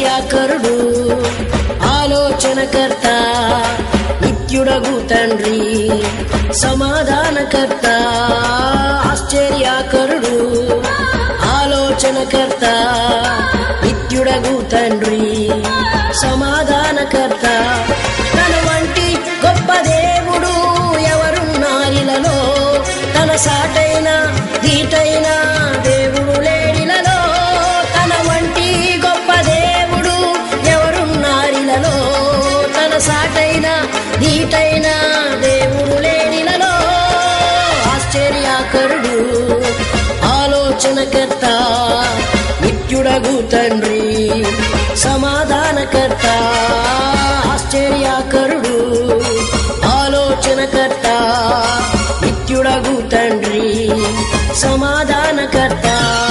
ఆశ్చర్యకరుడు ఆలోచనకర్త నిత్యుడగు తండ్రి సమాధానకర్త ఆశ్చర్యకరుడు ఆలోచనకర్త నిత్యుడగు తండ్రి సమాధానకర్త తన వంటి గొప్ప దేవుడు ఎవరున్నారిలలో తన సాటైన దీటైన దేవుడు లేడిలలో తన వంటి గొప్ప దేవుడు ఎవరున్నారిలలో తన సాటైన దీటైన దేవుడు లేడిలలో ఆశ్చర్యకరుడు ఆలోచనకర్త నిత్యుడగు తండ్రి సమాధానకర్త ఆశ్చర్యకరుడు ఆలోచనకర్త నిత్యుడగు తండ్రి సమాధానకర్త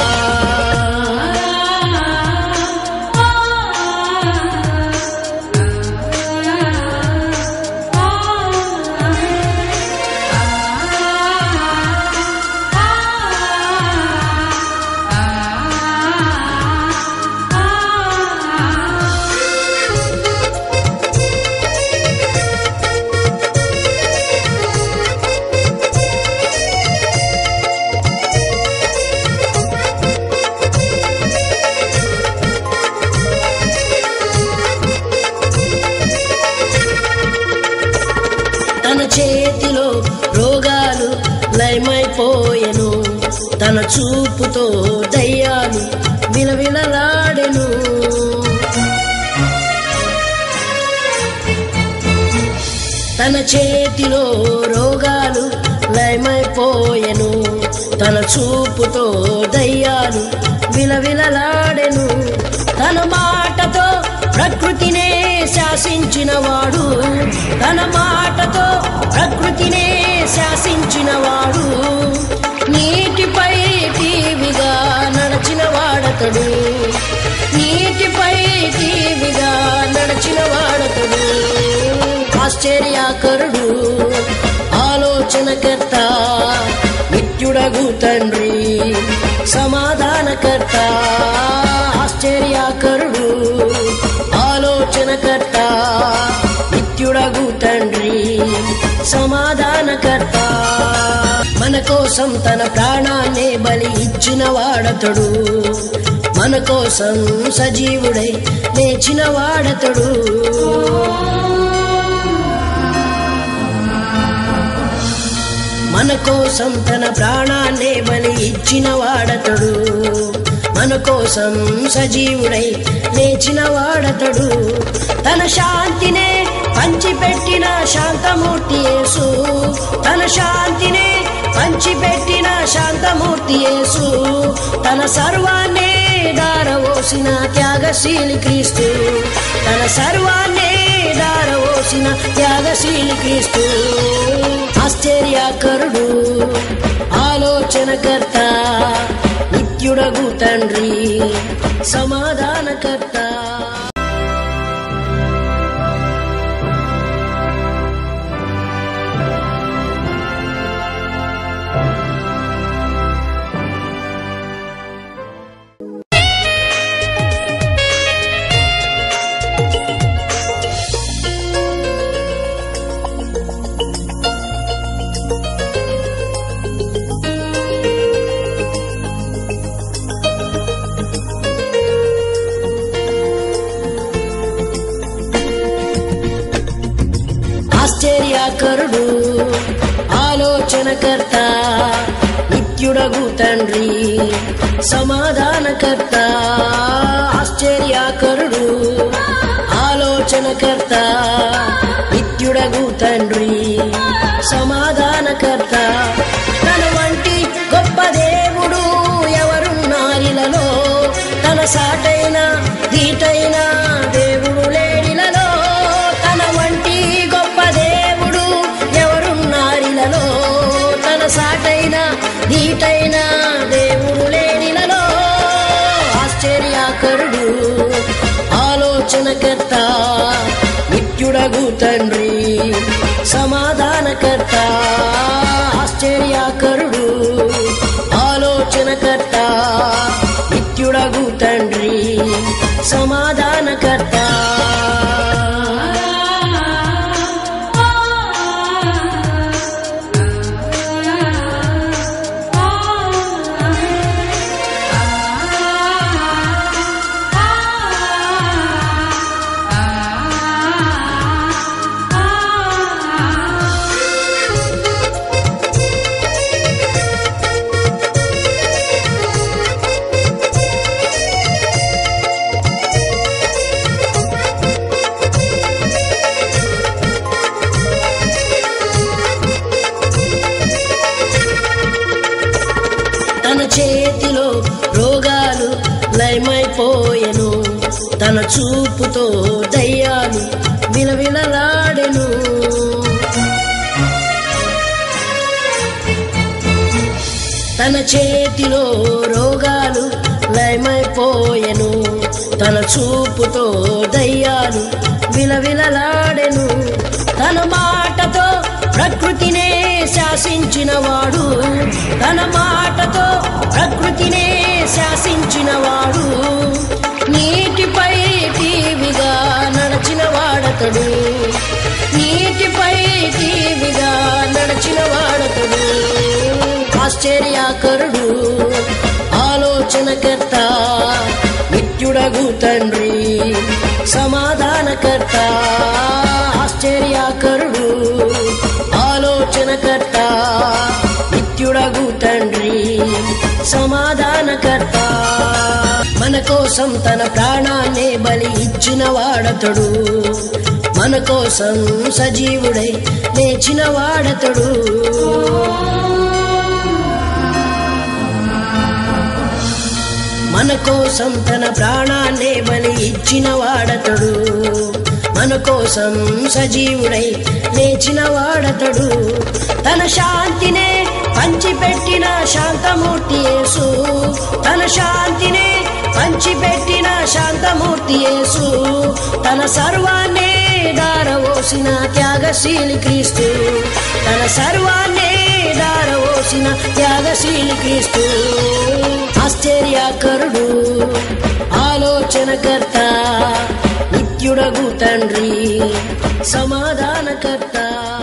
తన చేతిలో రోగాలు లయమైపోయెను తన చూపుతో దయ్యాలు విలవిలలాడెను తన చేతిలో రోగాలు లయమైపోయెను తన చూపుతో దయ్యాలు విలవిలలాడెను తన మాటతో ప్రకృతినే శాసించినవాడు తన మాటతో ప్రకృతినే శాసించినవాడు నీటిపై టీవిగా నడచిన వాడతడు నీటిపై టీవిగా నడచిన వాడతడు ఆశ్చర్యకరుడు ఆలోచనకర్త నిత్యుడగు తండ్రి సమాధానకర్త ఆశ్చర్యకరుడు ఆలోచనకర్త నిత్యుడగు తండ్రి సమాధానకర్త మన కోసం తన ప్రాణాన్నే బలి ఇచ్చిన వాడతడు మన కోసం సజీవుడై లేచిన వాడతడు మన కోసం తన ప్రాణాన్నే బలి ఇచ్చిన వాడతడు మన కోసం సజీవుడై లేచిన వాడతడు తన శాంతినే పంచిపెట్టిన శాంతమూర్తి యేసు తన శాంతినే పంచిపెట్టిన శాంతమూర్తి యేసు తన సర్వాన్నే దారవోసిన త్యాగశీలి క్రీస్తు తన సర్వాన్నే దారవోసిన త్యాగశీలి క్రీస్తు ఆశ్చర్యకరుడు ఆలోచనకర్త నిత్యుడగు తండ్రి సమాధానకర్త ఆశ్చర్యకరుడు ఆలోచనకర్త నిత్యుడగు తండ్రి సమాధానకర్త ఆశ్చర్యకరుడు ఆలోచనకర్త నిత్యుడగు తండ్రి సమాధానకర్త తన వంటి గొప్ప దేవుడు ఎవరున్నారిలలో తన సాటైన దీటైన దేవుడు లేడిలలో తన వంటి గొప్ప దేవుడు ఎవరున్నారిలలో తన సాటైన దీటైన దేవుడు లేడిలలో ఆశ్చర్యకరుడు ఆలోచనకర్త నిత్యుడగు తండ్రి సమాధానకర్త ఆశ్చర్యకరుడు ఆలోచనకర్త నిత్యుడగు తండ్రి సమాధానకర్త తన చేతిలో రోగాలు లయమైపోయెను తన చూపుతో దయ్యాలు విలవిలలాడెను తన చేతిలో రోగాలు లయమైపోయెను తన చూపుతో దయ్యాలు విలవిలలాడెను తన మాటతో ప్రకృతినే శాసించినవాడు తన మాటతో ప్రకృతినే శాసించినవాడు నీటిపై టీవిగా నడచిన వాడతడు నీటిపై టీవిగా నడచిన వాడతడు ఆశ్చర్యాకరుడు ఆలోచనకర్త నిత్యుడగు తండ్రి సమాధానకర్త ఆశ్చర్యాకరుడు ఆలోచనకర్త నిత్యుడగు తండ్రి సమాధానకర్త మన కోసం తన ప్రాణాన్నే బలి ఇచ్చిన వాడతడు మన కోసం సజీవుడై లేచిన వాడతడు మన కోసం తన ప్రాణాన్నే బలి ఇచ్చిన వాడతడు మన కోసం సజీవుడై లేచిన వాడతడు తన శాంతినే పంచిపెట్టిన శాంతమూర్తి యేసు తన శాంతినే పంచిపెట్టిన శాంతమూర్తి యేసు తన సర్వాన్నే దారవోసిన త్యాగశీలి క్రీస్తు తన సర్వాన్నే దారవోసిన త్యాగశీలి క్రీస్తు ఆశ్చర్యాకరుడు ఆలోచనకర్త నిత్యుడగు తండ్రి సమాధానకర్త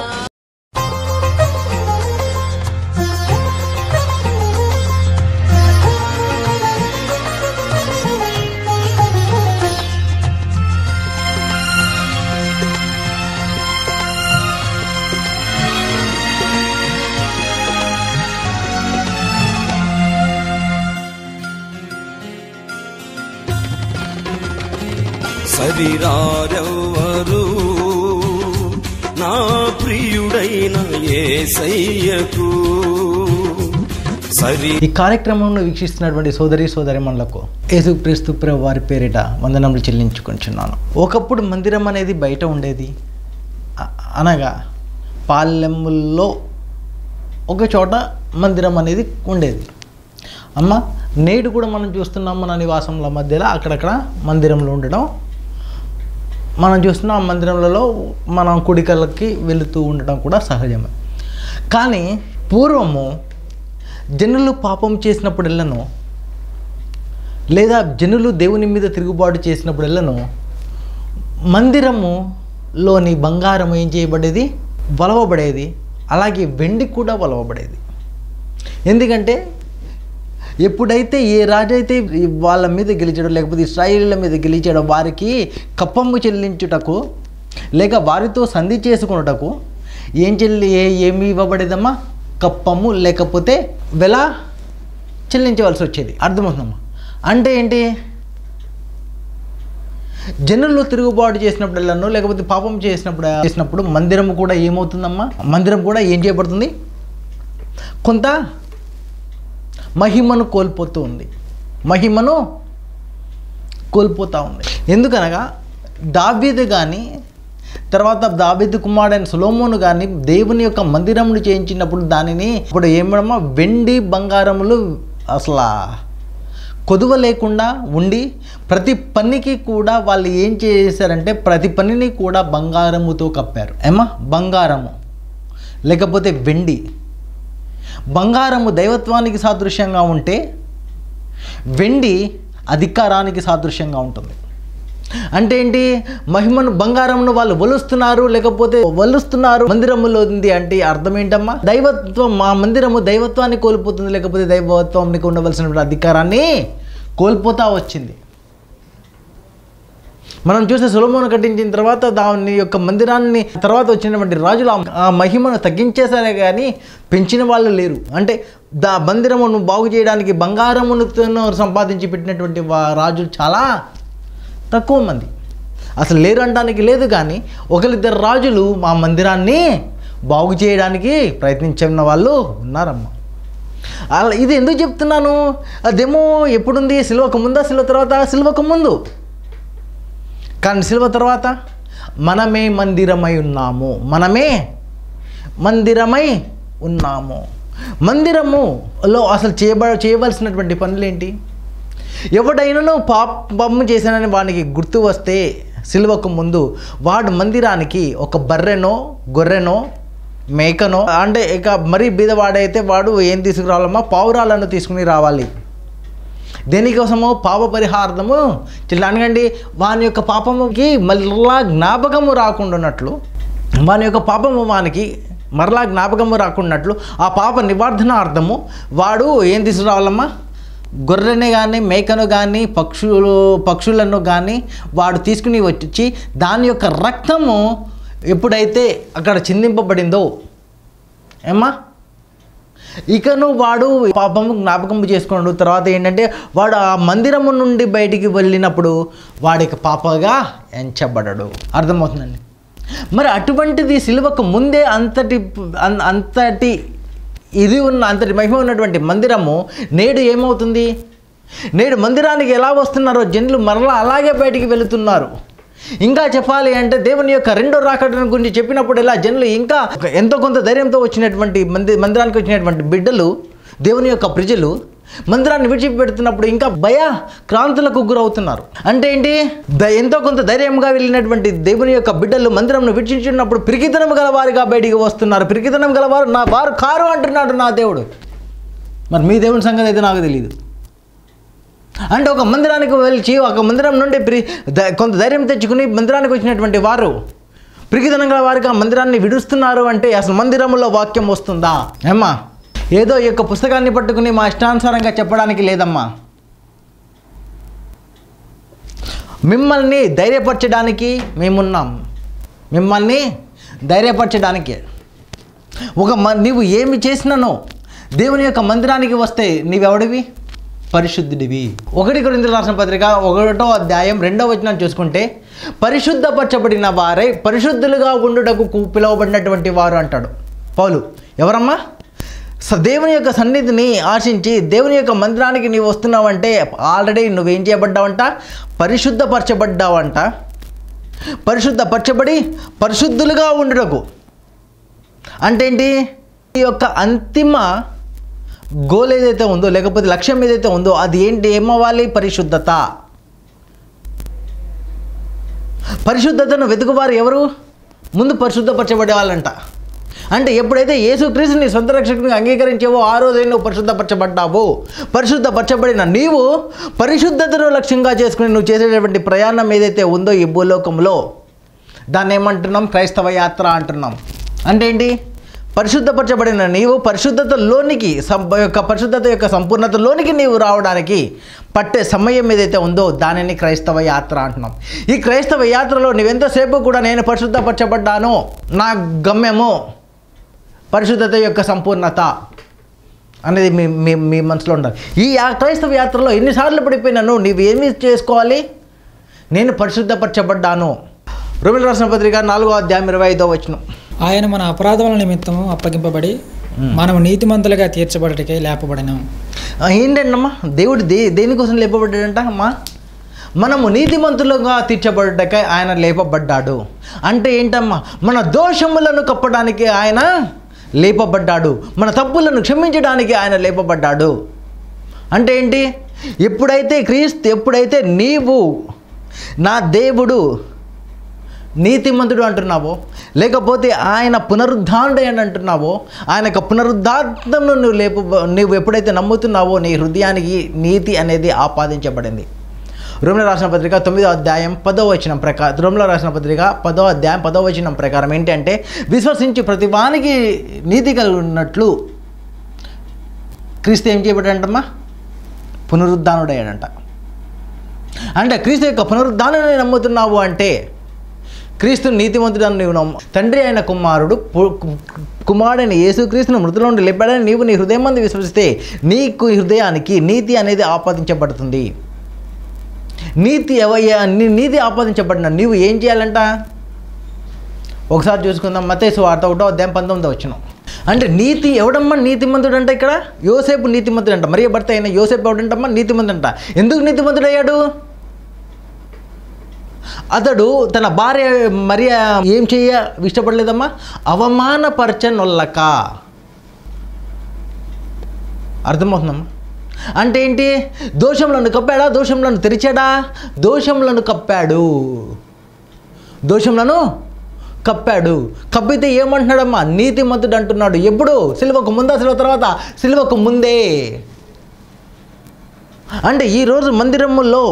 సరిరారెవ్వరు నా ప్రియుడైన ఏసయ్యకు సరి ఈ కార్యక్రమంలో వీక్షిస్తున్నటువంటి సోదరి సోదరిమణులకు యేసుక్రీస్తు ప్రభు వారి పేరిట వందనములు చెల్లించుకుంటున్నాను ఒకప్పుడు మందిరం అనేది బయట ఉండేది అ- అనగా పాలెముల్లో ఒక చోట మందిరం అనేది ఉండేది అమ్మ నేడు కూడా మనం చూస్తున్నాం మన నివాసంల మధ్యలో అక్కడక్కడ మందిరంలో ఉండడం మనం చూస్తున్న ఆ మందిరంలలో మనం కుడికలకి వెళుతూ ఉండడం కూడా సహజమే కానీ పూర్వము జనులు పాపం చేసినప్పుడెల్లను లేదా జనులు దేవుని మీద తిరుగుబాటు చేసినప్పుడెల్లను మందిరములోని బంగారం ఏం చేయబడేది వలవబడేది అలాగే వెండి కూడా వలవబడేది ఎందుకంటే ఎప్పుడైతే ఏ రాజు అయితే వాళ్ళ మీద గెలిచాడో లేకపోతే ఇస్రాయిలీల మీద గెలిచాడో వారికి కప్పమ్ము చెల్లించుటకు లేక వారితో సంధి చేసుకున్నటకు ఏం చెల్లి ఏ ఏమి ఇవ్వబడేదమ్మా కప్పము లేకపోతే వెల చెల్లించవలసి వచ్చేది అర్థమవుతుందమ్మా అంటే ఏంటి జనులు తిరుగుబాటు చేసినప్పుడల్లాను లేకపోతే పాపం చేసినప్పుడు చేసినప్పుడు మందిరం కూడా ఏమవుతుందమ్మా మందిరం కూడా ఏం చేయబడుతుంది కొంత మహిమను కోల్పోతూ ఉంది మహిమను కోల్పోతూ ఉంది ఎందుకనగా దావీదు కానీ తర్వాత దావీదు కుమారుడైన సులోమోను కానీ దేవుని యొక్క మందిరమును చేయించినప్పుడు దానిని ఇప్పుడు ఏమమ్మా వెండి బంగారములు అసలు కొదువ లేకుండా ఉండి ప్రతి పనికి కూడా వాళ్ళు ఏం చేశారంటే ప్రతి పనిని కూడా బంగారముతో కప్పారు ఏమా బంగారము లేకపోతే వెండి బంగారము దైవత్వానికి సాదృశ్యంగా ఉంటే వెండి అధికారానికి సాదృశ్యంగా ఉంటుంది అంటే ఏంటి మహిమను బంగారంను వాళ్ళు ఒలుస్తున్నారు లేకపోతే ఒలుస్తున్నారు మందిరములో ఉంది అంటే అర్థం ఏంటమ్మా దైవత్వం మా మందిరము దైవత్వాన్ని కోల్పోతుంది లేకపోతే దైవత్వానికి ఉండవలసినటువంటి అధికారాన్ని కోల్పోతా వచ్చింది మనం చూస్తే సులభమును కట్టించిన తర్వాత దాని యొక్క మందిరాన్ని తర్వాత వచ్చినటువంటి రాజులు ఆ- ఆ మహిమను తగ్గించేశారే కానీ పెంచిన వాళ్ళు లేరు అంటే దా మందిరమును బాగు చేయడానికి బంగారమును సంపాదించి పెట్టినటువంటి వా- రాజులు చాలా తక్కువ మంది అసలు లేరు అనడానికి లేదు కానీ ఒకరిద్దరు రాజులు మా మందిరాన్ని బాగు చేయడానికి ప్రయత్నించిన వాళ్ళు ఉన్నారమ్మా అలా ఇది ఎందుకు చెప్తున్నాను అదేమో ఎప్పుడుంది సిల్వకు ముందా సిల్వ తర్వాత సిల్వకు ముందు కానీ సిల్వ తర్వాత మనమే మందిరమై ఉన్నాము మనమే మందిరమై ఉన్నాము మందిరములో అసలు చేయబ చేయవలసినటువంటి పనులేంటి ఎవడైనాను పాపము చేశానని వానికి గుర్తు వస్తే సిల్వకు ముందు వాడు మందిరానికి ఒక బర్రెనో గొర్రెనో మేకనో అంటే ఇక మరీ బీదవాడైతే వాడు ఏం తీసుకురావాలమ్మా పావురాలను తీసుకుని రావాలి దేనికోసము పాప పరిహార్థము చిల్లా అనగండి వాని యొక్క పాపముకి మళ్ళా జ్ఞాపకము రాకుండా ఉన్నట్లు వాని యొక్క పాపము వానికి మరలా జ్ఞాపకము రాకున్నట్లు ఆ పాప నివారణార్థము వాడు ఏం తీసుకురావాలమ్మా గొర్రెని కానీ మేకను కానీ పక్షులు పక్షులను కానీ వాడు తీసుకుని వచ్చి దాని యొక్క రక్తము ఎప్పుడైతే అక్కడ చిందింపబడిందో ఏమ్మా ఇకను వాడు పాపము జ్ఞాపకం చేసుకోండు తర్వాత ఏంటంటే వాడు ఆ మందిరము నుండి బయటికి వెళ్ళినప్పుడు వాడికి పాపగా ఎంచబడడు అర్థమవుతుందండి మరి అటువంటిది సిలువకు ముందే అంతటి అన్- అంతటి ఇది ఉన్న అంతటి మహిమ ఉన్నటువంటి మందిరము నేడు ఏమవుతుంది నేడు మందిరానికి ఎలా వస్తున్నారో జనులు మరలా అలాగే బయటికి వెళుతున్నారు ఇంకా చెప్పాలి అంటే దేవుని యొక్క రెండో రాకడను గురించి చెప్పినప్పుడు ఇలా జనులు ఇంకా ఒక ఎంతో కొంత ధైర్యంతో వచ్చినటువంటి మంది మందిరానికి వచ్చినటువంటి బిడ్డలు దేవుని యొక్క ప్రజలు మందిరాన్ని విడిచిపెడుతున్నప్పుడు ఇంకా భయ క్రాంతులకు గురవుతున్నారు అంటే ఏంటి ద- ఎంతో కొంత ధైర్యంగా వెళ్ళినటువంటి దేవుని యొక్క బిడ్డలు మందిరంను విడిచించున్నప్పుడు పిరికితనం గలవారిగా బయటికి వస్తున్నారు పిరికితనం గలవారు నా వారు కారు అంటున్నాడు నా దేవుడు మరి మీ దేవుని సంగతి అయితే నాకు తెలియదు అంటే ఒక మందిరానికి వెళ్ళి ఒక మందిరం నుండి ప్రి ద- కొంత ధైర్యం తెచ్చుకుని మందిరానికి వచ్చినటువంటి వారు ప్రికితనం గల వారికి ఆ మందిరాన్ని విడుస్తున్నారు అంటే అసలు మందిరంలో వాక్యం వస్తుందా ఏమ్మా ఏదో ఈ యొక్క పుస్తకాన్ని పట్టుకుని మా ఇష్టానుసారంగా చెప్పడానికి లేదమ్మా మిమ్మల్ని ధైర్యపరచడానికి మేమున్నాం మిమ్మల్ని ధైర్యపరచడానికి ఒక మ నీవు ఏమి చేసినానో దేవుని యొక్క మందిరానికి వస్తే నీవెవడివి పరిశుద్ధుడివి ఒకటి కొరింథీ రాసిన పత్రిక ఒకటో అధ్యాయం రెండో వచనం చూసుకుంటే పరిశుద్ధపరచబడిన వారే పరిశుద్ధులుగా ఉండుటకు కు- పిలువబడినటువంటి వారు అంటాడు పౌలు ఎవరమ్మా స దేవుని యొక్క సన్నిధిని ఆశించి దేవుని యొక్క మందిరానికి నీవు వస్తున్నావంటే ఆల్రెడీ నువ్వేం చేయబడ్డావంట పరిశుద్ధపరచబడ్డావంట పరిశుద్ధపరచబడి పరిశుద్ధులుగా ఉండుటకు అంటే ఏంటి ఈ యొక్క అంతిమ గోల్ ఏదైతే ఉందో లేకపోతే లక్ష్యం ఏదైతే ఉందో అది ఏంటి ఏమవ్వాలి పరిశుద్ధత పరిశుద్ధతను వెతుకువారు ఎవరు ముందు పరిశుద్ధపరచబడే వాళ్ళంట అంటే ఎప్పుడైతే యేసుక్రీస్తు నీ సొంత రక్షకుని అంగీకరించావో ఆ రోజే నువ్వు పరిశుద్ధపరచబడ్డావు పరిశుద్ధపరచబడిన నీవు పరిశుద్ధతను లక్ష్యంగా చేసుకుని నువ్వు చేసేటటువంటి ప్రయాణం ఏదైతే ఉందో ఈ భూలోకంలో దాన్ని ఏమంటున్నాం క్రైస్తవ యాత్ర అంటున్నాం అంటే ఏంటి పరిశుద్ధపరచబడిన నీవు పరిశుద్ధతలోనికి సం- యొక్క పరిశుద్ధత యొక్క సంపూర్ణతలోనికి నీవు రావడానికి పట్టే సమయం ఏదైతే ఉందో దానిని క్రైస్తవ యాత్ర అంటున్నాం ఈ క్రైస్తవ యాత్రలో నువ్వెంతసేపు కూడా నేను పరిశుద్ధపరచబడ్డాను నా గమ్యము పరిశుద్ధత యొక్క సంపూర్ణత అనేది మీ మీ మీ మనసులో ఉండాలి ఈ యా- క్రైస్తవ యాత్రలో ఎన్నిసార్లు పడిపోయినాను నీవు ఏమి చేసుకోవాలి నేను పరిశుద్ధపరచబడ్డాను రోమిల రాసిన పత్రిక నాలుగో అధ్యాయం ఇరవై ఐదో వచనం ఆయన మన అపరాధముల నిమిత్తము అప్పగింపబడి మనము నీతిమంతులుగా తీర్చబడటకే లేపబడినాం ఆ, ఏంటంటమ్మా దేవుడు దే దేనికోసం లేపబడ్డాడంట అమ్మా మనము నీతిమంతులుగా తీర్చబడ్డాక ఆయన లేపబడ్డాడు అంటే ఏంటమ్మా మన దోషములను కప్పడానికి ఆయన లేపబడ్డాడు మన తప్పులను క్షమించడానికి ఆయన లేపబడ్డాడు అంటే ఏంటి ఎప్పుడైతే క్రీస్తు ఎప్పుడైతే నీవు నా దేవుడు నీతిమంతుడు అంటున్నావో లేకపోతే ఆయన పునరుద్ధానుడు అని అంటున్నావో ఆయన యొక్క పునరుద్ధార్థంను నువ్వు లేపు నువ్వు ఎప్పుడైతే నమ్ముతున్నావో నీ హృదయానికి నీతి అనేది ఆపాదించబడింది రోమిలో రాసిన పత్రిక తొమ్మిదో అధ్యాయం పదో వచనం ప్రకారం రోమిలో రాసిన పత్రిక పదో అధ్యాయం పదో వచనం ప్రకారం ఏంటంటే విశ్వసించి ప్రతి వానికి నీతి కలిగి ఉన్నట్లు క్రీస్తు ఏం చేయబడ్డాడంటమ్మా పునరుద్ధానుడయ్యాడంట అంటే క్రీస్తు యొక్క పునరుద్ధానాన్ని నమ్ముతున్నావు అంటే క్రీస్తు నీతిమంతుడని నీవు నమ్ము తండ్రి అయిన కుమారుడు పు- కు- కుమారుడైన యేసుక్రీస్తును మృతుల నుండి లేపాడని నీవు నీ హృదయం మంది విశ్వసిస్తే నీకు ఈ హృదయానికి నీతి అనేది ఆపాదించబడుతుంది నీతి ఎవయ్యా నీ నీతి ఆపాదించబడిన నీవు ఏం చేయాలంట ఒకసారి చూసుకుందాం మతేసు వార్త ఒకటో అధ్యాయం పంతొమ్మిదో వచ్చిన అంటే నీతి ఎవడమ్మా నీతిమంతుడు అంటే ఇక్కడ యోసేపు నీతిమంతుడు అంట మరియ భర్త అయిన యోసేపు ఎవడంటమ్మా నీతిమంతుడు అంట ఎందుకు నీతిమంతుడు అయ్యాడు అతడు తన భార్య మరియ ఏం చేయ ఇష్టపడలేదమ్మా అవమానపరచనొల్లక అర్థమవుతుందమ్మా అంటే ఏంటి దోషంలను కప్పాడా దోషంలను తెరిచాడా దోషంలను కప్పాడు దోషంలను కప్పాడు కప్పితే ఏమంటున్నాడమ్మా నీతిమంతుడు అంటున్నాడు ఎప్పుడు సిలువకు ముందా సిలువ తర్వాత సిలువకు ముందే అంటే ఈరోజు మందిరములో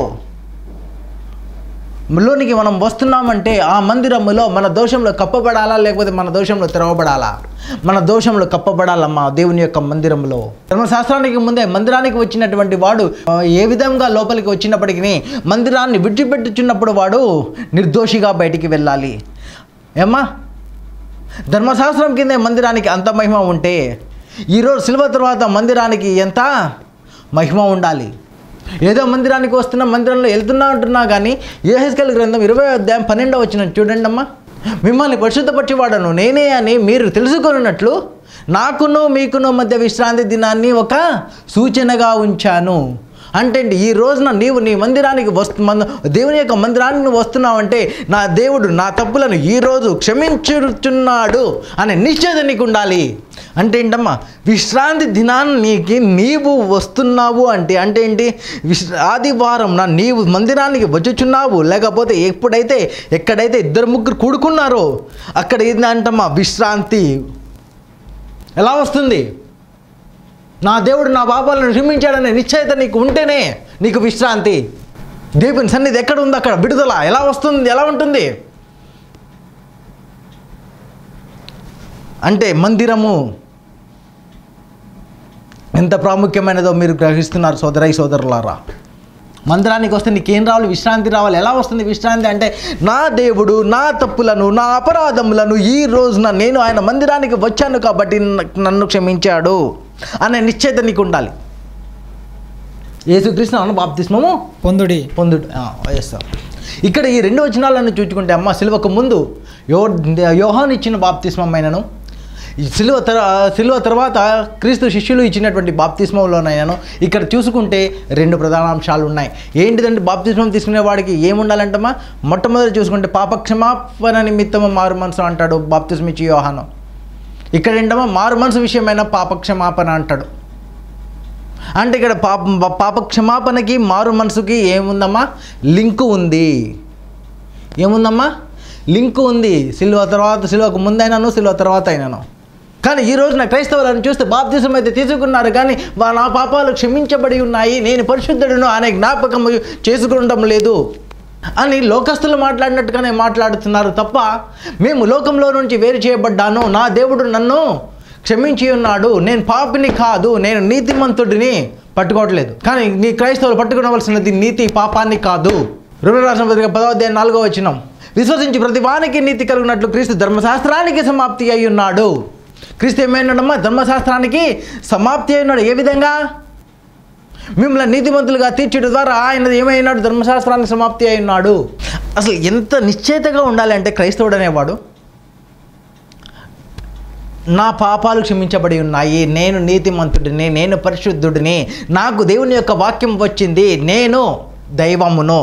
లోనికి మనం వస్తున్నామంటే ఆ మందిరములో మన దోషంలో కప్పబడాలా లేకపోతే మన దోషంలో తెరవబడాలా మన దోషంలో కప్పబడాలమ్మా దేవుని యొక్క మందిరంలో ధర్మశాస్త్రానికి ముందే మందిరానికి వచ్చినటువంటి వాడు ఆ, ఏ విధంగా లోపలికి వచ్చినప్పటికీ మందిరాన్ని విడిచిపెట్టుచున్నప్పుడు వాడు నిర్దోషిగా బయటికి వెళ్ళాలి ఏమ్మా ధర్మశాస్త్రం కిందే మందిరానికి అంత మహిమ ఉంటే ఈరోజు సిల్వ తర్వాత మందిరానికి ఎంత మహిమ ఉండాలి ఏదో మందిరానికి వస్తున్నా మందిరంలో వెళ్తున్నా అంటున్నా కానీ ఏహెస్కెల్ గ్రంథం ఇరవై అధ్యాయం పన్నెండో వచ్చిన చూడండి అమ్మా మిమ్మల్ని పరిశుద్ధపరిచేవాడను నేనే అని మీరు తెలుసుకున్నట్లు నాకును మీకును మధ్య విశ్రాంతి దినాన్ని ఒక సూచనగా ఉంచాను అంటే ఏంటి? ఈ రోజున నీవు నీ మందిరానికి వస్తు మంద దేవుని యొక్క మందిరానికి నువ్వు వస్తున్నావంటే నా దేవుడు నా తప్పులను ఈరోజు క్షమించుచున్నాడు అనే నిశ్చయత నీకు ఉండాలి అంటే ఏంటమ్మా విశ్రాంతి దినానికి నీవు వస్తున్నావు అంటే అంటే ఏంటి విశ్ ఆదివారం నా నీవు మందిరానికి వచ్చుచున్నావు లేకపోతే ఎప్పుడైతే ఎక్కడైతే ఇద్దరు ముగ్గురు కూడుకున్నారో అక్కడ ఏంటంటమ్మా విశ్రాంతి ఎలా వస్తుంది నా దేవుడు నా పాపాలను క్షమించాడనే నిశ్చయత నీకు ఉంటేనే నీకు విశ్రాంతి దేవుని సన్నిధి ఎక్కడ ఉంది అక్కడ విడుదల ఎలా వస్తుంది ఎలా ఉంటుంది అంటే మందిరము ఎంత ప్రాముఖ్యమైనదో మీరు గ్రహిస్తున్నారు సోదరై సోదరులారా మందిరానికి వస్తే నీకేం రావాలి విశ్రాంతి రావాలి ఎలా వస్తుంది విశ్రాంతి అంటే నా దేవుడు నా తప్పులను నా అపరాధములను ఈ రోజున నేను ఆయన మందిరానికి వచ్చాను కాబట్టి న- నన్ను క్షమించాడు అనే నిశ్చయత నీకు ఉండాలి యేసుకృష్ణ అన్న బాప్తిస్మము పొందుడి పొందుడు వేస్తాం ఇక్కడ ఈ రెండు వచనాలను చూచుకుంటే అమ్మ సిలువకు ముందు యో యోహాన్ ఇచ్చిన బాప్తిస్మమైనను ఈ సిలువ తర సిలువ తర్వాత క్రీస్తు శిష్యులు ఇచ్చినటువంటి బాప్తిస్మంలోనైనాను ఇక్కడ చూసుకుంటే రెండు ప్రధాన అంశాలు ఉన్నాయి ఏంటిదంటే బాప్తిస్మం తీసుకునే వాడికి ఏముండాలంటమ్మా మొట్టమొదటి చూసుకుంటే పాపక్షమాపణ నిమిత్తము మారు మనసు అంటాడు బాప్తిస్మ ఇచ్చి యోహాను ఇక్కడ ఏంటమ్మా మారు మనసు విషయమైన పాపక్షమాపణ అంటాడు అంటే ఇక్కడ పాప పాప క్షమాపణకి మారు మనసుకి ఏముందమ్మా లింకు ఉంది ఏముందమ్మా లింకు ఉంది సిల్వ తర్వాత సిల్వకు ముందైనాను సిల్వ తర్వాత అయినాను కానీ ఈ రోజున క్రైస్తవులను చూస్తే బాప్తిజం అయితే తీసుకున్నారు కానీ వా- నా పాపాలు క్షమించబడి ఉన్నాయి నేను పరిశుద్ధుడును అనే జ్ఞాపకం చేసుకుంటం లేదు అని లోకస్తులు మాట్లాడినట్టుగానే మాట్లాడుతున్నారు తప్ప మేము లోకంలో నుంచి వేరు చేయబడ్డాను నా దేవుడు నన్ను క్షమించి ఉన్నాడు నేను పాపిని కాదు నేను నీతిమంతుడిని పట్టుకోవట్లేదు కానీ నీ క్రైస్తవులు పట్టుకోవలసినది నీతి పాపాన్ని కాదు రెండు రాష్ట్రం పత్రిక పదవ అధ్యాయం నాలుగో వచ్చినాం విశ్వసించి ప్రతి వానికి నీతి కలిగినట్లు క్రీస్తు ధర్మశాస్త్రానికి సమాప్తి అయి ఉన్నాడు క్రీస్తు ఏమైనాడమ్మా ధర్మశాస్త్రానికి సమాప్తి అయి ఉన్నాడు ఏ విధంగా మిమ్మల్ని నీతిమంతులుగా తీర్చడం ద్వారా ఆయన ఏమైనాడు ధర్మశాస్త్రానికి సమాప్తి అయి ఉన్నాడు అసలు ఎంత నిశ్చయితగా ఉండాలి అంటే క్రైస్తవుడు అనేవాడు నా పాపాలు క్షమించబడి ఉన్నాయి నేను నీతిమంతుడిని నేను పరిశుద్ధుడిని నాకు దేవుని యొక్క వాక్యం వచ్చింది నేను దైవమును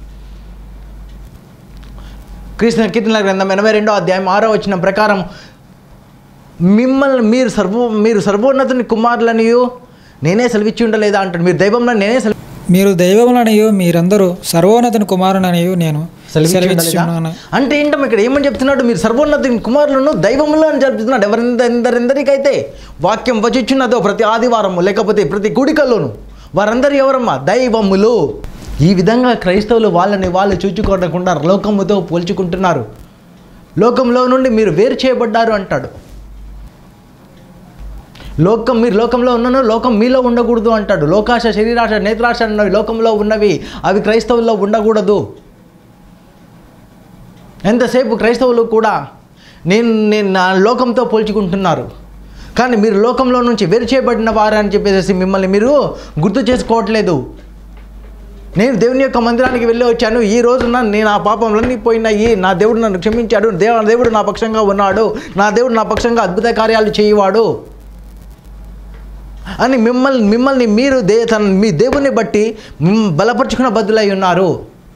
కృష్ణ కీర్తన గ్రంథం ఎనభై రెండో అధ్యాయం ఆరో వచ్చిన ప్రకారం మిమ్మల్ని మీరు సర్వ మీరు సర్వోన్నతుని కుమారులనియు నేనే సెలవిచ్చి ఉండలేదా అంటాడు మీరు దైవంలో నేనే సెలవి మీరు దైవములనియు మీరందరూ సర్వోన్నతుని కుమారుననియు నేను సెలవిచ్చి ఉండలేదా? సెలవిచ్చున్నాను అంటే ఏంటమ్మా ఇక్కడ ఏమని చెప్తున్నాడు మీరు సర్వోన్నతుని కుమారులను దైవములు అని చెప్తున్నాడు ఎవరిందరికైతే వాక్యం వచ్చిచున్నదో ప్రతి ఆదివారము లేకపోతే ప్రతి గుడికల్లోను వారందరూ ఎవరమ్మా దైవములు ఈ విధంగా క్రైస్తవులు వాళ్ళని వాళ్ళు చూచుకోకుండా లోకముతో పోల్చుకుంటున్నారు లోకంలో నుండి మీరు వేరు చేయబడ్డారు అంటాడు లోకం మీరు లోకంలో ఉన్నాను లోకం మీలో ఉండకూడదు అంటాడు లోకాశ శరీరాశ నేత్రాశ అన్నవి లోకంలో ఉన్నవి అవి క్రైస్తవుల్లో ఉండకూడదు ఎంతసేపు క్రైస్తవులు కూడా నేను నేను నా లోకంతో పోల్చుకుంటున్నారు కానీ మీరు లోకంలో నుంచి వేరు చేయబడిన వారు అని చెప్పేసి మిమ్మల్ని మీరు గుర్తు చేసుకోవట్లేదు నేను దేవుని యొక్క మందిరానికి వెళ్ళి వచ్చాను ఈ రోజున నేను ఆ పాపంలన్నీ పోయినాయి నా దేవుడు నన్ను క్షమించాడు దేవ దేవుడు నా పక్షంగా ఉన్నాడు నా దేవుడు నా పక్షంగా అద్భుత కార్యాలు చేయవాడు అని మిమ్మల్ని మిమ్మల్ని మీరు దే తన మీ దేవుని బట్టి మిమ్ బలపరుచుకున్న బద్దులై ఉన్నారు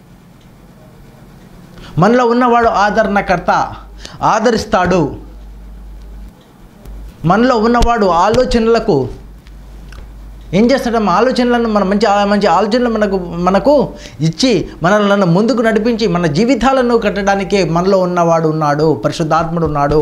మనలో ఉన్నవాడు ఆదరణకర్త ఆదరిస్తాడు మనలో ఉన్నవాడు ఆలోచనలకు ఏం చేస్తాడమ్మా ఆలోచనలను మన మంచి మంచి ఆలోచనలు మనకు మనకు ఇచ్చి మనల్ని ముందుకు నడిపించి మన జీవితాలను కట్టడానికే మనలో ఉన్నవాడు ఉన్నాడు పరిశుద్ధాత్ముడు ఉన్నాడు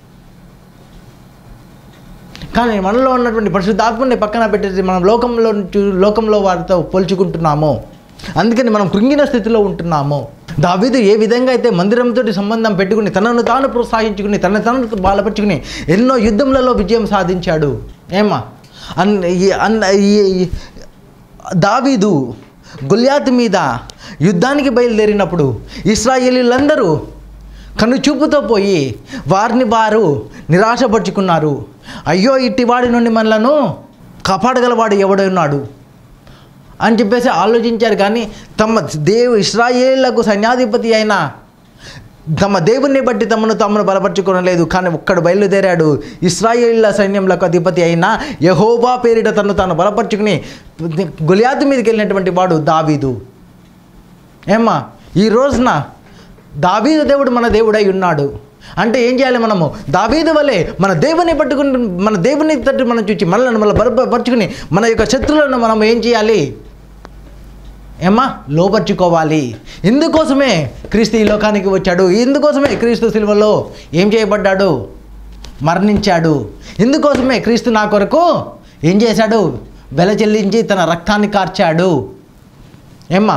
కానీ మనలో ఉన్నటువంటి పరిశుద్ధాత్మని పక్కన పెట్టేసి మనం లోకంలో చూ- లోకంలో వారితో పోల్చుకుంటున్నాము అందుకని మనం కృంగిన స్థితిలో ఉంటున్నాము దావీదు ఏ విధంగా అయితే మందిరంతో సంబంధం పెట్టుకుని తనను తాను ప్రోత్సహించుకుని తన తనను బలపరుచుకుని ఎన్నో యుద్ధములలో విజయం సాధించాడు ఏమా అన్ ఈ- అన్ ఈ- ఈ- దావీదు గొల్యాత్ మీద యుద్ధానికి బయలుదేరినప్పుడు ఇస్రాయేలీలందరూ కనుచూపుతో పోయి వారిని వారు నిరాశపరుచుకున్నారు అయ్యో ఇట్టి వాడి నుండి మనలను కాపాడగలవాడు ఎవడున్నాడు అని చెప్పేసి ఆలోచించారు కానీ తమ దేవు ఇస్రాయేళ్లకు సైన్యాధిపతి అయిన తమ దేవుణ్ణి బట్టి తమను తమను బలపరచుకోనలేదు కానీ ఒక్కడు బయలుదేరాడు ఇస్రాయేళ్ల సైన్యంలకు అధిపతి అయిన యహోబా పేరిట తను తాను బలపరుచుకుని గొలియాతు మీదకి వెళ్ళినటువంటి వాడు దావీదు ఏమ్మా ఈ రోజున దావీదు దేవుడు మన దేవుడై ఉన్నాడు అంటే ఏం చేయాలి మనము దావీదు వలె మన దేవుని పట్టుకుని మన దేవుని తట్టు మనం చూచి మనల్ని మన బలపరుచుకుని మన యొక్క శత్రువులను మనం ఏం చేయాలి ఏమ్మా లోపరుచుకోవాలి ఇందుకోసమే క్రీస్తు ఈ లోకానికి వచ్చాడు ఇందుకోసమే క్రీస్తు సిలువలో ఏం చేయబడ్డాడు మరణించాడు ఇందుకోసమే క్రీస్తు నా కొరకు ఏం చేశాడు వెల చెల్లించి తన రక్తాన్ని కార్చాడు ఏమ్మా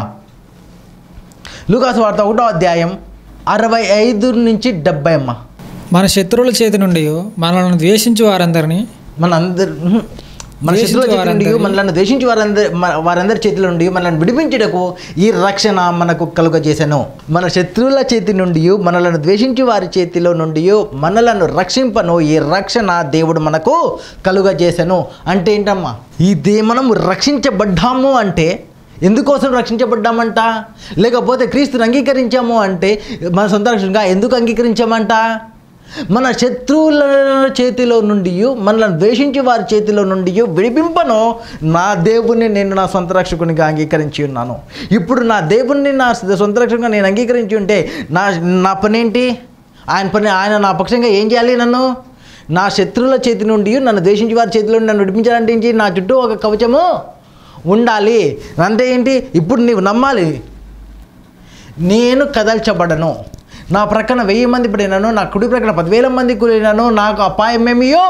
లూకాసు వార్త ఒకటో అధ్యాయం అరవై ఐదు నుంచి డెబ్బై అమ్మ మన శత్రువుల చేతి నుండి మనల్ని ద్వేషించు వారందరినీ మన అందరు మన ద్వేషించు శత్రువుల చేతి నుండి వారందరినీ- మనల్ని ద్వేషించి వారందరి మ- వారందరి చేతిలో నుండి మనల్ని విడిపించుటకు ఈ రక్షణ మనకు కలుగజేశాను మన శత్రువుల చేతి నుండి మనలను ద్వేషించి వారి చేతిలో నుండి మనలను రక్షింపను ఈ రక్షణ దేవుడు మనకు కలుగజేశాను అంటే ఏంటమ్మా ఇదే మనం రక్షించబడ్డాము అంటే ఎందుకోసం రక్షించబడ్డామంట లేకపోతే క్రీస్తుని అంగీకరించాము అంటే మన సొంత రక్షణగా ఎందుకు అంగీకరించామంట మన శత్రువుల చేతిలో నుండి మనల్ని ద్వేషించి వారి చేతిలో నుండి విడిపింపను నా దేవుణ్ణి నేను నా సొంత రక్షకునిగా అంగీకరించి ఉన్నాను ఇప్పుడు నా దేవుణ్ణి నా సొంత రక్షకునిగా నేను అంగీకరించి ఉంటే నా నా పని ఏంటి ఆయన పని ఆయన నా పక్షంగా ఏం చేయాలి నన్ను నా శత్రువుల చేతి నుండి నన్ను ద్వేషించి వారి చేతిలో నుండి నన్ను విడిపించాలంటే ఏంటి నా చుట్టూ ఒక కవచము ఉండాలి అంటే ఏంటి ఇప్పుడు నీవు నమ్మాలి నేను కదల్చబడను నా ప్రక్కన వెయ్యి మంది పడినాను నా కుడి ప్రక్కన పదివేల మంది కూడినాను నాకు అపాయమేమియో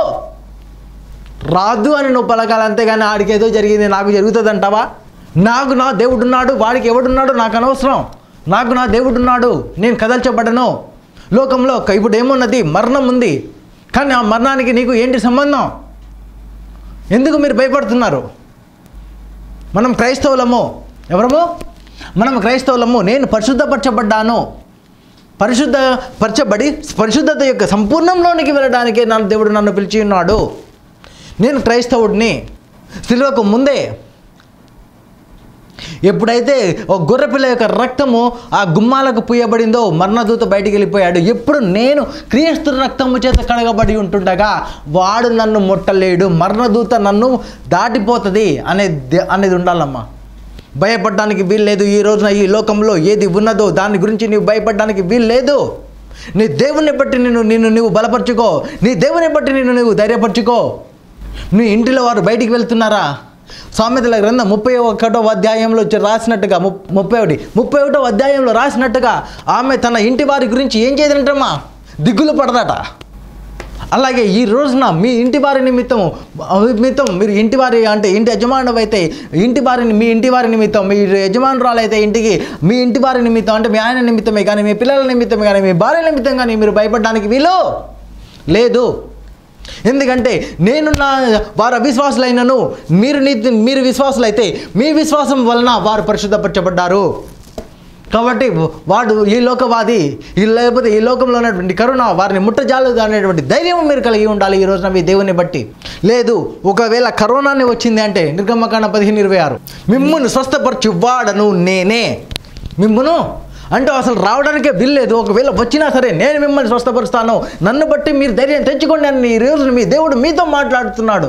రాదు అని నువ్వు పలకాలి అంతేగాని ఆడికి ఏదో జరిగింది నాకు జరుగుతుంది అంటావా నాకు నా దేవుడు ఉన్నాడు వాడికి ఎవడున్నాడు నాకు అనవసరం నాకు నా దేవుడు ఉన్నాడు నేను కదల్చబడను లోకంలో ఒక- ఇప్పుడు ఏమున్నది మరణం ఉంది కానీ ఆ మరణానికి నీకు ఏంటి సంబంధం ఎందుకు మీరు భయపడుతున్నారు మనం క్రైస్తవులము ఎవరము మనం క్రైస్తవులము నేను పరిశుద్ధపరచబడ్డాను పరిశుద్ధ పరచబడి పరిశుద్ధత యొక్క సంపూర్ణంలోనికి వెళ్ళడానికే నన్ను దేవుడు నన్ను పిలిచి ఉన్నాడు నేను క్రైస్తవుడిని సిలువకు ముందే ఎప్పుడైతే ఒక గొర్రెపిల్ల యొక్క రక్తము ఆ గుమ్మాలకు పూయబడిందో మరణదూత బయటికి వెళ్ళిపోయాడు ఎప్పుడు నేను క్రీస్తు రక్తము చేత కడగబడి ఉంటుండగా వాడు నన్ను ముట్టలేడు మరణదూత నన్ను దాటిపోతుంది అనేది అనేది ఉండాలమ్మా భయపడడానికి వీల్లేదు ఈ రోజున ఈ లోకంలో ఏది ఉన్నదో దాని గురించి నీవు భయపడడానికి వీల్లేదు నీ దేవుని బట్టి నిన్ను నిన్ను నువ్వు బలపరుచుకో నీ దేవుని బట్టి నిన్ను నువ్వు ధైర్యపరచుకో నీ ఇంటిలో వారు బయటికి వెళ్తున్నారా సామెతల గ్రంథం ముప్పై ఒకటో అధ్యాయంలో వచ్చి రాసినట్టుగా ము ముప్పై ఒకటి ముప్పై ఒకటో అధ్యాయంలో రాసినట్టుగా ఆమె తన ఇంటి వారి గురించి ఏం చేయదంటమ్మా దిగులు పడదట అలాగే ఈ రోజున మీ ఇంటి వారి నిమిత్తము నిమిత్తం మీరు ఇంటి వారి అంటే ఇంటి యజమానుడు అయితే ఇంటి వారిని మీ ఇంటి వారి నిమిత్తం మీ యజమానురాలు అయితే ఇంటికి మీ ఇంటి వారి నిమిత్తం అంటే మీ ఆయన నిమిత్తమే కానీ మీ పిల్లల నిమిత్తమే కానీ మీ భార్య నిమిత్తం కానీ మీరు భయపడడానికి వీలు లేదు ఎందుకంటే నేను నా వారు అవిశ్వాసులైనను మీరు నీతి మీరు విశ్వాసులైతే మీ విశ్వాసం వలన వారు పరిశుద్ధపరచబడ్డారు కాబట్టి వాడు ఈ లోకవాది ఈ లేకపోతే ఈ లోకంలో ఉన్నటువంటి కరుణ వారిని ముట్టజాలదు అనేటువంటి ధైర్యం మీరు కలిగి ఉండాలి ఈ రోజున మీ దేవుని బట్టి లేదు ఒకవేళ కరోనాని వచ్చింది అంటే నిర్గమకాండ పదిహేను ఇరవై ఆరు మిమ్మును స్వస్థపరచు వాడను నేనే మిమ్మును అంటే అసలు రావడానికే వీల్లేదు ఒకవేళ వచ్చినా సరే నేను మిమ్మల్ని స్వస్థపరుస్తాను నన్ను బట్టి మీరు ధైర్యం తెచ్చుకోండి అని ఈ రోజున మీ దేవుడు మీతో మాట్లాడుతున్నాడు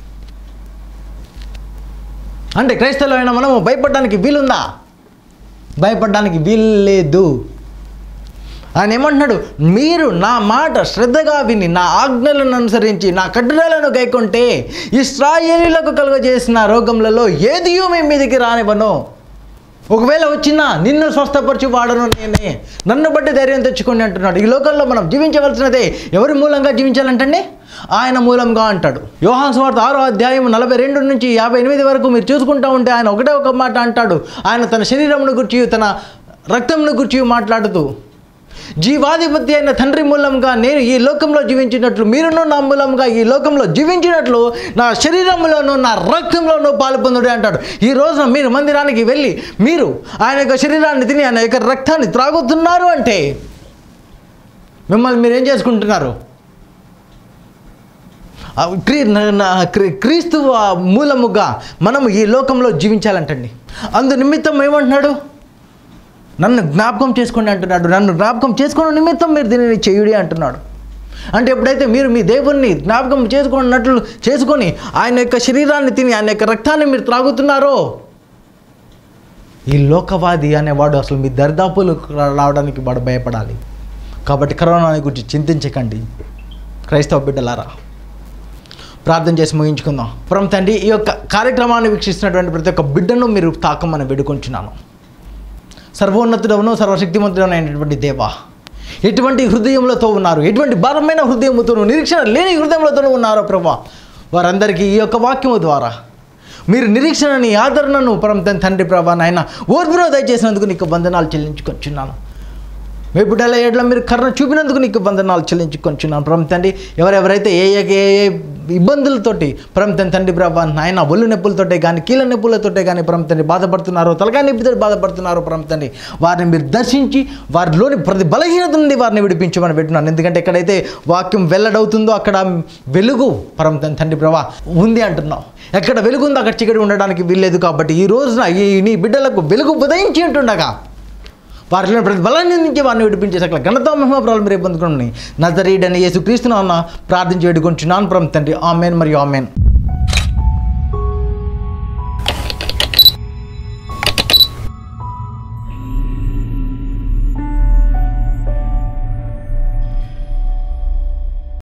అంటే క్రైస్తవులైన మనము భయపడడానికి వీలుందా భయపడడానికి వీల్లేదు ఆయన ఏమంటున్నాడు మీరు నా మాట శ్రద్ధగా విని నా ఆజ్ఞలను అనుసరించి నా కట్టుదలను గైకుంటే ఇస్రాయేలీలకు కలుగజేసిన రోగములలో ఏదియో మీ మీదికి రానివ్వను ఒకవేళ వచ్చినా నిన్ను స్వస్థపరచు వాడను నేనే నన్ను బట్టి ధైర్యం తెచ్చుకోండి అంటున్నాడు ఈ లోకంలో మనం జీవించవలసినదే ఎవరి మూలంగా జీవించాలంటండి ఆయన మూలంగా అంటాడు యోహాన్ స్వార్థ ఆరో అధ్యాయం నలభై రెండు నుంచి యాభై ఎనిమిది వరకు మీరు చూసుకుంటూ ఉంటే ఆయన ఒకటే ఒక మాట అంటాడు ఆయన తన శరీరమును గురించి తన రక్తమును గురించి మాట్లాడుతూ జీవాధిపతి అయిన తండ్రి మూలంగా నేను ఈ లోకంలో జీవించినట్లు మీరును నా మూలంగా ఈ లోకంలో జీవించినట్లు నా శరీరంలోనూ నా రక్తంలోనూ పాలు పొందుడే అంటాడు ఈ రోజున మీరు మందిరానికి వెళ్ళి మీరు ఆయన యొక్క శరీరాన్ని తిని ఆయన యొక్క రక్తాన్ని త్రాగుతున్నారు అంటే మిమ్మల్ని మీరు ఏం చేసుకుంటున్నారు ఆ క్రీ న- న- క్రీ- క్రీస్తు ఆ మూలముగా మనము ఈ లోకంలో జీవించాలంటండి అందు నిమిత్తం ఏమంటున్నాడు నన్ను జ్ఞాపకం చేసుకోండి అంటున్నాడు నన్ను జ్ఞాపకం చేసుకున్న నిమిత్తం మీరు దీనిని చేయుడి అంటున్నాడు అంటే ఎప్పుడైతే మీరు మీ దేవుణ్ణి జ్ఞాపకం చేసుకున్నట్లు చేసుకొని ఆయన యొక్క శరీరాన్ని తిని ఆయన యొక్క రక్తాన్ని మీరు త్రాగుతున్నారో ఈ లోకవాది అనేవాడు అసలు మీ దరిదాపులు రావడానికి వాడు భయపడాలి కాబట్టి కరోనా గురించి చింతించకండి క్రైస్తవ బిడ్డలారా ప్రార్థన చేసి ముగించుకుందాం పురం తండ్రి ఈ యొక్క కార్యక్రమాన్ని వీక్షిస్తున్నటువంటి ప్రతి ఒక్క బిడ్డను మీరు తాకమని వేడుకుంటున్నాను సర్వోన్నతుడవును సర్వశక్తిమంతుడైనటువంటి దేవా ఎటువంటి హృదయములతో ఉన్నారు ఎటువంటి బలమైన హృదయముతోనూ నిరీక్షణ లేని హృదయములతోనూ ఉన్నారో ప్రభా వారందరికీ ఈ యొక్క వాక్యము ద్వారా మీరు నిరీక్షణని ఆదరణను పరం తండ్రి ప్రభా నాయన ఓర్పును దయచేసినందుకు నీకు వందనాలు చెల్లించుకొచ్చున్నాను మీ బిడ్డల ఏడ్ల మీరు కర్ణ చూపినందుకు నీకు వందనాలు చెల్లించుకొంచున్నాను పరం తండ్రి ఎవరెవరైతే ఏ ఏ ఏ ఏ ఇబ్బందులతోటి పరం తండ్రి తండ్రి ప్రభా నాయన ఒళ్ళు నొప్పులతోటే కానీ కీళ్ళ నొప్పులతోటే కానీ పరం తండ్రి బాధపడుతున్నారో తలకాయ నొప్పితో బాధపడుతున్నారో పరం తండ్రి వారిని మీరు దర్శించి వారిలోని ప్రతి బలహీనత నుండి వారిని విడిపించమని పెట్టున్నాను ఎందుకంటే ఎక్కడైతే వాక్యం వెల్లడవుతుందో అక్కడ వెలుగు పరం తండ్రి తండ్రి ప్రభా ఉంది అంటున్నాం ఎక్కడ వెలుగు ఉందో అక్కడ చీకటి ఉండడానికి వీల్లేదు కాబట్టి ఈ రోజున ఈ నీ బిడ్డలకు వెలుగు ఉదయించి ఉంటుండగా వారిలో ప్రతి బలాన్ని నుంచి వారిని విడిపించే సకల ఘనత మహిమ ప్రాబ్లం మీరు పొందుకుని నజరీడని యేసు క్రీస్తున్నా ప్రార్థించి వేడుకుంటున్నాను ప్రభు తండ్రి ఆమెన్ మరియు ఆమెన్